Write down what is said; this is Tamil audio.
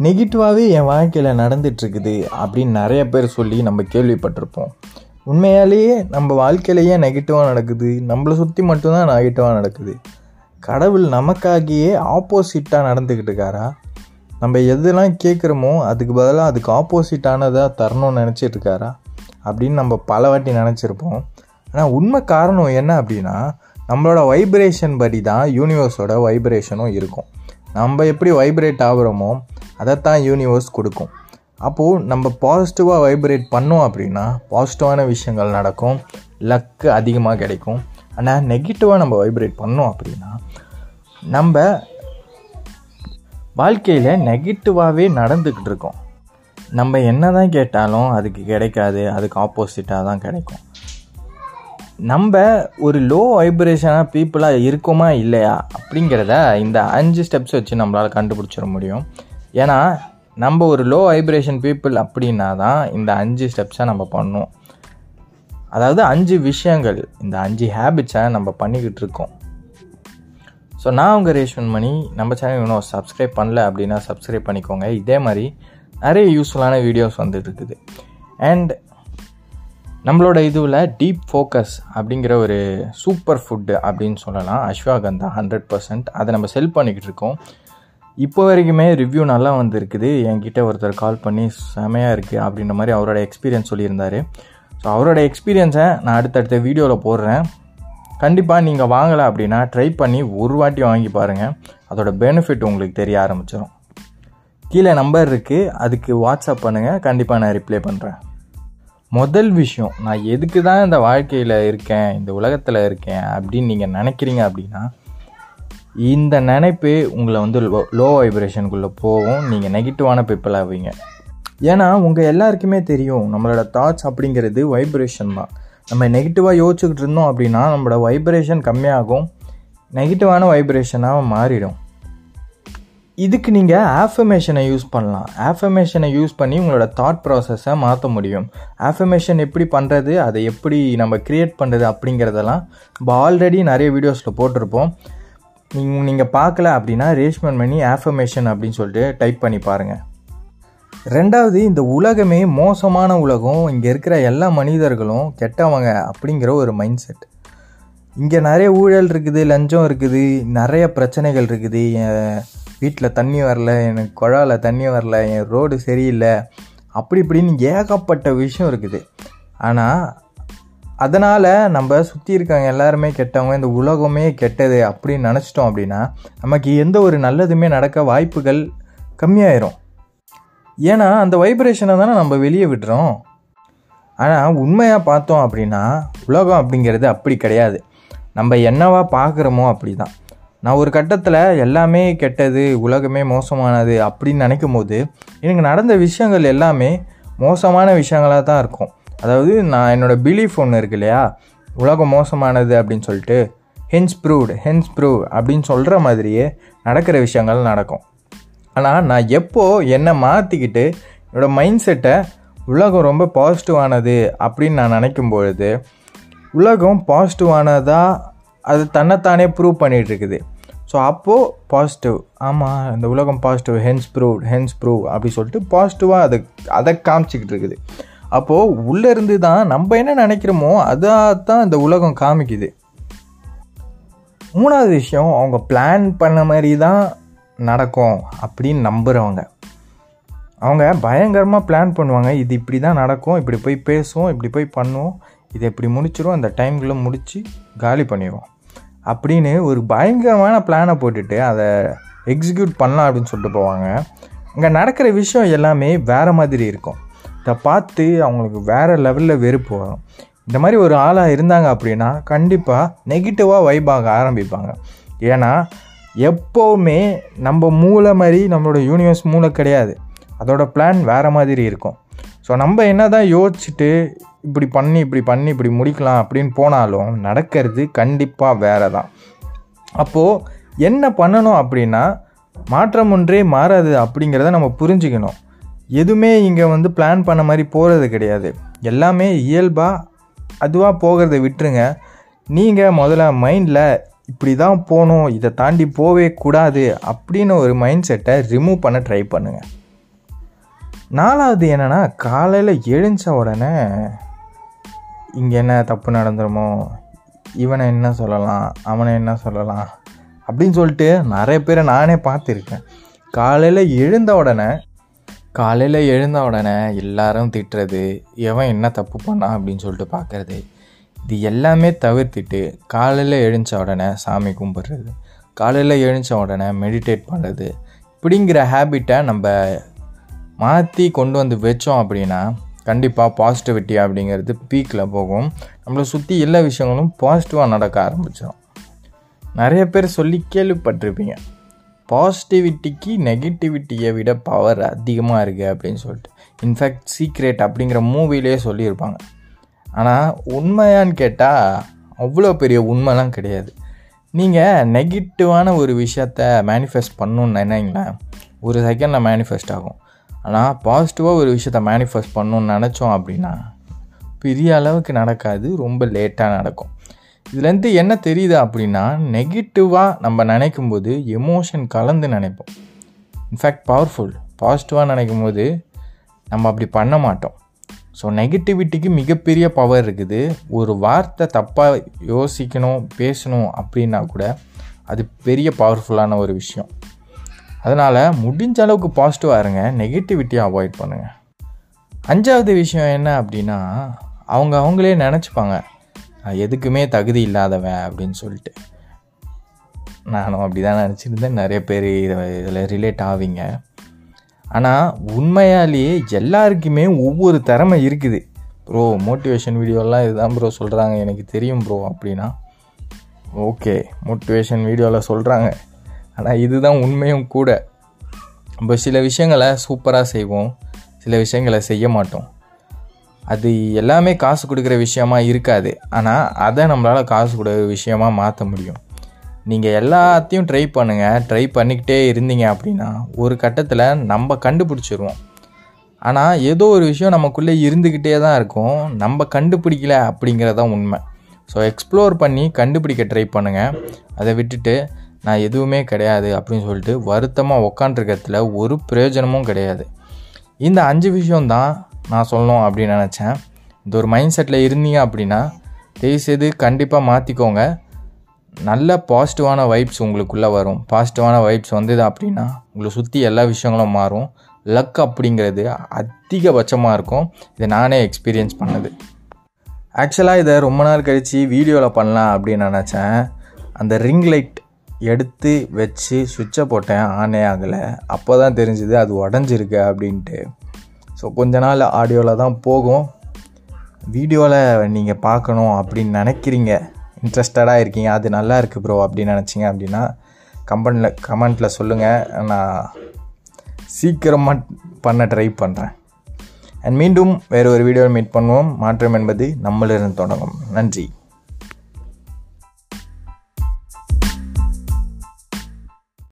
நெகட்டிவாகவே என் வாழ்க்கையில் நடந்துட்டுருக்குது அப்படின்னு நிறைய பேர் சொல்லி நம்ம கேள்விப்பட்டிருப்போம் உண்மையாலேயே நம்ம வாழ்க்கையிலேயே நெகட்டிவாக நடக்குது நம்மளை சுற்றி மட்டும்தான் நெகட்டிவாக நடக்குது கடவுள் நமக்காகியே ஆப்போசிட்டாக நடந்துக்கிட்டு இருக்காரா நம்ம எதெல்லாம் கேட்குறோமோ அதுக்கு பதிலாக அதுக்கு ஆப்போசிட்டானதாக தரணும்னு நினச்சிட்டு இருக்காரா அப்படின்னு நம்ம பல வாட்டி நினச்சிருப்போம் ஆனால் உண்மை காரணம் என்ன அப்படின்னா நம்மளோட வைப்ரேஷன் படி தான் யூனிவர்ஸோட வைப்ரேஷனும் இருக்கும் நம்ம எப்படி வைப்ரேட் ஆகுறோமோ அதைத்தான் யூனிவர்ஸ் கொடுக்கும் அப்போது நம்ம பாசிட்டிவாக வைப்ரேட் பண்ணோம் அப்படின்னா பாசிட்டிவான விஷயங்கள் நடக்கும் லக்கு அதிகமாக கிடைக்கும் ஆனால் நெகட்டிவாக நம்ம வைப்ரேட் பண்ணோம் அப்படின்னா நம்ம வாழ்க்கையில் நெகட்டிவாகவே நடந்துக்கிட்டு இருக்கோம் நம்ம என்ன தான் கேட்டாலும் அதுக்கு கிடைக்காது அதுக்கு ஆப்போசிட்டாக தான் கிடைக்கும் நம்ம ஒரு லோ வைப்ரேஷனாக பீப்புளாக இருக்கோமா இல்லையா அப்படிங்கிறத இந்த அஞ்சு ஸ்டெப்ஸ் வச்சு நம்மளால் கண்டுபிடிச்சிட முடியும் ஏன்னா நம்ம ஒரு லோ வைப்ரேஷன் பீப்புள் அப்படின்னா தான் இந்த அஞ்சு ஸ்டெப்ஸை நம்ம பண்ணுவோம் அதாவது அஞ்சு விஷயங்கள் இந்த அஞ்சு ஹேபிட்ஸை நம்ம பண்ணிக்கிட்டு இருக்கோம் ஸோ நான் உங்கள் ரேஷ்மன் மணி நம்ம சேனல் இன்னும் சப்ஸ்கிரைப் பண்ணல அப்படின்னா சப்ஸ்கிரைப் பண்ணிக்கோங்க இதே மாதிரி நிறைய யூஸ்ஃபுல்லான வீடியோஸ் வந்துட்டு இருக்குது அண்ட் நம்மளோட இதுவில் டீப் ஃபோக்கஸ் அப்படிங்கிற ஒரு சூப்பர் ஃபுட்டு அப்படின்னு சொல்லலாம் அஸ்வாகந்தா ஹண்ட்ரட் பர்சன்ட் அதை நம்ம செல் பண்ணிக்கிட்டு இருக்கோம் இப்போ வரைக்குமே ரிவ்யூ நல்லா வந்திருக்குது என்கிட்ட ஒருத்தர் கால் பண்ணி செமையாக இருக்குது அப்படின்ற மாதிரி அவரோட எக்ஸ்பீரியன்ஸ் சொல்லியிருந்தார் ஸோ அவரோட எக்ஸ்பீரியன்ஸை நான் அடுத்தடுத்த வீடியோவில் போடுறேன் கண்டிப்பாக நீங்கள் வாங்கலை அப்படின்னா ட்ரை பண்ணி ஒரு வாட்டி வாங்கி பாருங்கள் அதோட பெனிஃபிட் உங்களுக்கு தெரிய ஆரம்பிச்சிடும் கீழே நம்பர் இருக்குது அதுக்கு வாட்ஸ்அப் பண்ணுங்கள் கண்டிப்பாக நான் ரிப்ளை பண்ணுறேன் முதல் விஷயம் நான் எதுக்கு தான் இந்த வாழ்க்கையில் இருக்கேன் இந்த உலகத்தில் இருக்கேன் அப்படின்னு நீங்கள் நினைக்கிறீங்க அப்படின்னா இந்த நினைப்பு உங்களை வந்து லோ லோ வைப்ரேஷனுக்குள்ளே போகும் நீங்கள் நெகட்டிவான பீப்புள் ஆவீங்க ஏன்னா உங்கள் எல்லாருக்குமே தெரியும் நம்மளோட தாட்ஸ் அப்படிங்கிறது வைப்ரேஷன் தான் நம்ம நெகட்டிவாக யோசிச்சுக்கிட்டு இருந்தோம் அப்படின்னா நம்மளோட வைப்ரேஷன் கம்மியாகும் நெகட்டிவான வைப்ரேஷனாக மாறிடும் இதுக்கு நீங்கள் ஆஃபர்மேஷனை யூஸ் பண்ணலாம் ஆஃபர்மேஷனை யூஸ் பண்ணி உங்களோட தாட் ப்ராசஸை மாற்ற முடியும் ஆஃபர்மேஷன் எப்படி பண்ணுறது அதை எப்படி நம்ம க்ரியேட் பண்ணுறது அப்படிங்கிறதெல்லாம் இப்போ ஆல்ரெடி நிறைய வீடியோஸில் போட்டிருப்போம் நீங்கள் நீங்கள் பார்க்கல அப்படின்னா ரேஷ்மன் மணி ஆஃபர்மேஷன் அப்படின்னு சொல்லிட்டு டைப் பண்ணி பாருங்கள் ரெண்டாவது இந்த உலகமே மோசமான உலகம் இங்கே இருக்கிற எல்லா மனிதர்களும் கெட்டவங்க அப்படிங்கிற ஒரு மைண்ட் செட் இங்கே நிறைய ஊழல் இருக்குது லஞ்சம் இருக்குது நிறைய பிரச்சனைகள் இருக்குது என் வீட்டில் தண்ணி வரல எனக்கு குழாவில் தண்ணி வரல என் ரோடு சரியில்லை அப்படி இப்படின்னு ஏகப்பட்ட விஷயம் இருக்குது ஆனால் அதனால் நம்ம சுற்றி இருக்காங்க எல்லாருமே கெட்டவங்க இந்த உலகமே கெட்டது அப்படின்னு நினச்சிட்டோம் அப்படின்னா நமக்கு எந்த ஒரு நல்லதுமே நடக்க வாய்ப்புகள் கம்மியாயிரும் ஏன்னா அந்த வைப்ரேஷனை தானே நம்ம வெளியே விடுறோம் ஆனால் உண்மையாக பார்த்தோம் அப்படின்னா உலகம் அப்படிங்கிறது அப்படி கிடையாது நம்ம என்னவா பார்க்குறோமோ அப்படி தான் நான் ஒரு கட்டத்தில் எல்லாமே கெட்டது உலகமே மோசமானது அப்படின்னு நினைக்கும் போது எனக்கு நடந்த விஷயங்கள் எல்லாமே மோசமான விஷயங்களாக தான் இருக்கும் அதாவது நான் என்னோடய பிலீஃப் ஒன்று இருக்கு இல்லையா உலகம் மோசமானது அப்படின்னு சொல்லிட்டு ஹென்ஸ் ப்ரூவ்டு ஹென்ஸ் ப்ரூவ் அப்படின்னு சொல்கிற மாதிரியே நடக்கிற விஷயங்கள் நடக்கும் ஆனால் நான் எப்போ என்னை மாற்றிக்கிட்டு என்னோடய மைண்ட் செட்டை உலகம் ரொம்ப பாசிட்டிவானது அப்படின்னு நான் நினைக்கும் பொழுது உலகம் பாசிட்டிவானதாக அது தன்னைத்தானே ப்ரூவ் பண்ணிகிட்டு இருக்குது ஸோ அப்போது பாசிட்டிவ் ஆமாம் இந்த உலகம் positive hence prove hence prove அப்படி சொல்லிட்டு பாசிட்டிவாக அதை அதை காமிச்சிக்கிட்டு இருக்குது அப்போது உள்ளேருந்து தான் நம்ம என்ன நினைக்கிறோமோ அதாக தான் இந்த உலகம் காமிக்குது மூணாவது விஷயம் அவங்க பிளான் பண்ண மாதிரி தான் நடக்கும் அப்படின்னு நம்புகிறவங்க அவங்க பயங்கரமாக பிளான் பண்ணுவாங்க இது இப்படி தான் நடக்கும் இப்படி போய் பேசுவோம் இப்படி போய் பண்ணுவோம் இதை இப்படி முடிச்சிரும் அந்த டைம்குள்ளே முடித்து காலி பண்ணிடுவோம் அப்படின்னு ஒரு பயங்கரமான பிளானை போட்டுட்டு அதை எக்ஸிக்யூட் பண்ணலாம் அப்படின்னு சொல்லிட்டு போவாங்க அங்கே நடக்கிற விஷயம் எல்லாமே வேறு மாதிரி இருக்கும் இதை பார்த்து அவங்களுக்கு வேறு லெவலில் வெறுப்பு வரும் இந்த மாதிரி ஒரு ஆளாக இருந்தாங்க அப்படின்னா கண்டிப்பாக நெகட்டிவாக வைபாக ஆரம்பிப்பாங்க ஏன்னா எப்போவுமே நம்ம மூளை மாதிரி நம்மளோட யூனிவர்ஸ் மூளை கிடையாது அதோட பிளான் வேறு மாதிரி இருக்கும் ஸோ நம்ம என்ன தான் யோசிச்சுட்டு இப்படி பண்ணி இப்படி பண்ணி இப்படி முடிக்கலாம் அப்படின்னு போனாலும் நடக்கிறது கண்டிப்பாக வேறு தான் அப்போது என்ன பண்ணணும் அப்படின்னா மாற்றம் ஒன்றே மாறாது அப்படிங்கிறத நம்ம புரிஞ்சுக்கணும் எதுவுமே இங்கே வந்து பிளான் பண்ண மாதிரி போகிறது கிடையாது எல்லாமே இயல்பாக அதுவாக போகிறத விட்டுருங்க நீங்கள் முதல்ல மைண்டில் இப்படி தான் போகணும் இதை தாண்டி போவே கூடாது அப்படின்னு ஒரு மைண்ட் செட்டை ரிமூவ் பண்ண ட்ரை பண்ணுங்கள் நாலாவது என்னென்னா காலையில் எழுந்த உடனே இங்கே என்ன தப்பு நடந்துருமோ இவனை என்ன சொல்லலாம் அவனை என்ன சொல்லலாம் அப்படின்னு சொல்லிட்டு நிறைய பேரை நானே பார்த்துருக்கேன் காலையில் எழுந்த உடனே காலையில் எழுந்த உடனே எல்லாரும் திட்டுறது எவன் என்ன தப்பு பண்ணான் அப்படின்னு சொல்லிட்டு பார்க்குறது இது எல்லாமே தவிர்த்துட்டு காலையில் எழுந்த உடனே சாமி கும்பிட்றது காலையில் எழுந்த உடனே மெடிடேட் பண்ணுறது இப்படிங்கிற ஹேபிட்டை நம்ம மாற்றி கொண்டு வந்து வச்சோம் அப்படின்னா கண்டிப்பாக பாசிட்டிவிட்டி அப்படிங்கிறது பீக்கில் போகும் நம்மளை சுற்றி எல்லா விஷயங்களும் பாசிட்டிவாக நடக்க ஆரம்பிச்சிடும் நிறைய பேர் சொல்லி கேள்விப்பட்டிருப்பீங்க பாசிட்டிவிட்டிக்கு நெகட்டிவிட்டியை விட பவர் அதிகமாக இருக்குது அப்படின்னு சொல்லிட்டு இன்ஃபேக்ட் சீக்ரெட் அப்படிங்கிற மூவிலே சொல்லியிருப்பாங்க ஆனால் உண்மையான்னு கேட்டால் அவ்வளோ பெரிய உண்மைலாம் கிடையாது நீங்கள் நெகட்டிவான ஒரு விஷயத்த மேனிஃபெஸ்ட் பண்ணணுன்னு நினைங்களேன் ஒரு செகண்டில் மேனிஃபெஸ்ட் ஆகும் ஆனால் பாசிட்டிவாக ஒரு விஷயத்த மேனிஃபெஸ்ட் பண்ணணுன்னு நினச்சோம் அப்படின்னா பெரிய அளவுக்கு நடக்காது ரொம்ப லேட்டாக நடக்கும் இதுலேருந்து என்ன தெரியுது அப்படின்னா நெகட்டிவாக நம்ம நினைக்கும் போது எமோஷன் கலந்து நினைப்போம் இன்ஃபேக்ட் பவர்ஃபுல் பாசிட்டிவாக நினைக்கும் போது நம்ம அப்படி பண்ண மாட்டோம் ஸோ நெகட்டிவிட்டிக்கு மிகப்பெரிய பவர் இருக்குது ஒரு வார்த்தை தப்பாக யோசிக்கணும் பேசணும் அப்படின்னா கூட அது பெரிய பவர்ஃபுல்லான ஒரு விஷயம் அதனால் முடிஞ்ச அளவுக்கு பாசிட்டிவாக இருங்க நெகட்டிவிட்டியை அவாய்ட் பண்ணுங்கள் அஞ்சாவது விஷயம் என்ன அப்படின்னா அவங்க அவங்களே நினச்சிப்பாங்க நான் எதுக்குமே தகுதி இல்லாதவன் அப்படின்னு சொல்லிட்டு நானும் அப்படி தான் நினச்சிருந்தேன் நிறைய பேர் இதில் ரிலேட் ஆவீங்க ஆனால் உண்மையாலேயே எல்லாருக்குமே ஒவ்வொரு திறமை இருக்குது ப்ரோ மோட்டிவேஷன் வீடியோலாம் இதுதான் ப்ரோ சொல்கிறாங்க எனக்கு தெரியும் ப்ரோ அப்படின்னா ஓகே மோட்டிவேஷன் வீடியோவில் சொல்கிறாங்க ஆனால் இதுதான் உண்மையும் கூட நம்ம சில விஷயங்களை சூப்பராக செய்வோம் சில விஷயங்களை செய்ய மாட்டோம் அது எல்லாமே காசு கொடுக்குற விஷயமா இருக்காது ஆனால் அதை நம்மளால் காசு கொடுக்குற விஷயமா மாற்ற முடியும் நீங்கள் எல்லாத்தையும் ட்ரை பண்ணுங்கள் ட்ரை பண்ணிக்கிட்டே இருந்தீங்க அப்படின்னா ஒரு கட்டத்தில் நம்ம கண்டுபிடிச்சிருவோம் ஆனால் ஏதோ ஒரு விஷயம் நமக்குள்ளே இருந்துக்கிட்டே தான் இருக்கும் நம்ம கண்டுபிடிக்கல அப்படிங்கிறதான் உண்மை ஸோ எக்ஸ்ப்ளோர் பண்ணி கண்டுபிடிக்க ட்ரை பண்ணுங்கள் அதை விட்டுட்டு நான் எதுவுமே கிடையாது அப்படின்னு சொல்லிட்டு வருத்தமாக உக்காண்டிருக்கிறதுல ஒரு பிரயோஜனமும் கிடையாது இந்த அஞ்சு விஷயம்தான் நான் சொல்லணும் அப்படின்னு நினச்சேன் இந்த ஒரு மைண்ட் செட்டில் இருந்தீங்க அப்படின்னா தயவுசெய்து கண்டிப்பாக மாற்றிக்கோங்க நல்ல பாசிட்டிவான வைப்ஸ் உங்களுக்குள்ளே வரும் பாசிட்டிவான வைப்ஸ் வந்தது அப்படின்னா உங்களை சுற்றி எல்லா விஷயங்களும் மாறும் லக் அப்படிங்கிறது அதிகபட்சமாக இருக்கும் இதை நானே எக்ஸ்பீரியன்ஸ் பண்ணது ஆக்சுவலாக இதை ரொம்ப நாள் கழித்து வீடியோவில் பண்ணலாம் அப்படின்னு நினச்சேன் அந்த ரிங் லைட் எடுத்து வச்சு சுவிட்சை போட்டேன் ஆனே ஆகலை அப்போ தான் தெரிஞ்சுது அது உடஞ்சிருக்கு அப்படின்ட்டு ஸோ கொஞ்ச நாள் ஆடியோவில் தான் போகும் வீடியோவில் நீங்கள் பார்க்கணும் அப்படின்னு நினைக்கிறீங்க இன்ட்ரெஸ்டடாக இருக்கீங்க அது நல்லா இருக்குது ப்ரோ அப்படின்னு நினச்சிங்க அப்படின்னா கம்பெனியில் கமெண்ட்டில் சொல்லுங்கள் நான் சீக்கிரமாக பண்ண ட்ரை பண்ணுறேன் அண்ட் மீண்டும் வேறு ஒரு வீடியோவில் மீட் பண்ணுவோம் மாற்றம் என்பது நம்மளிருந்து தொடங்கும் நன்றி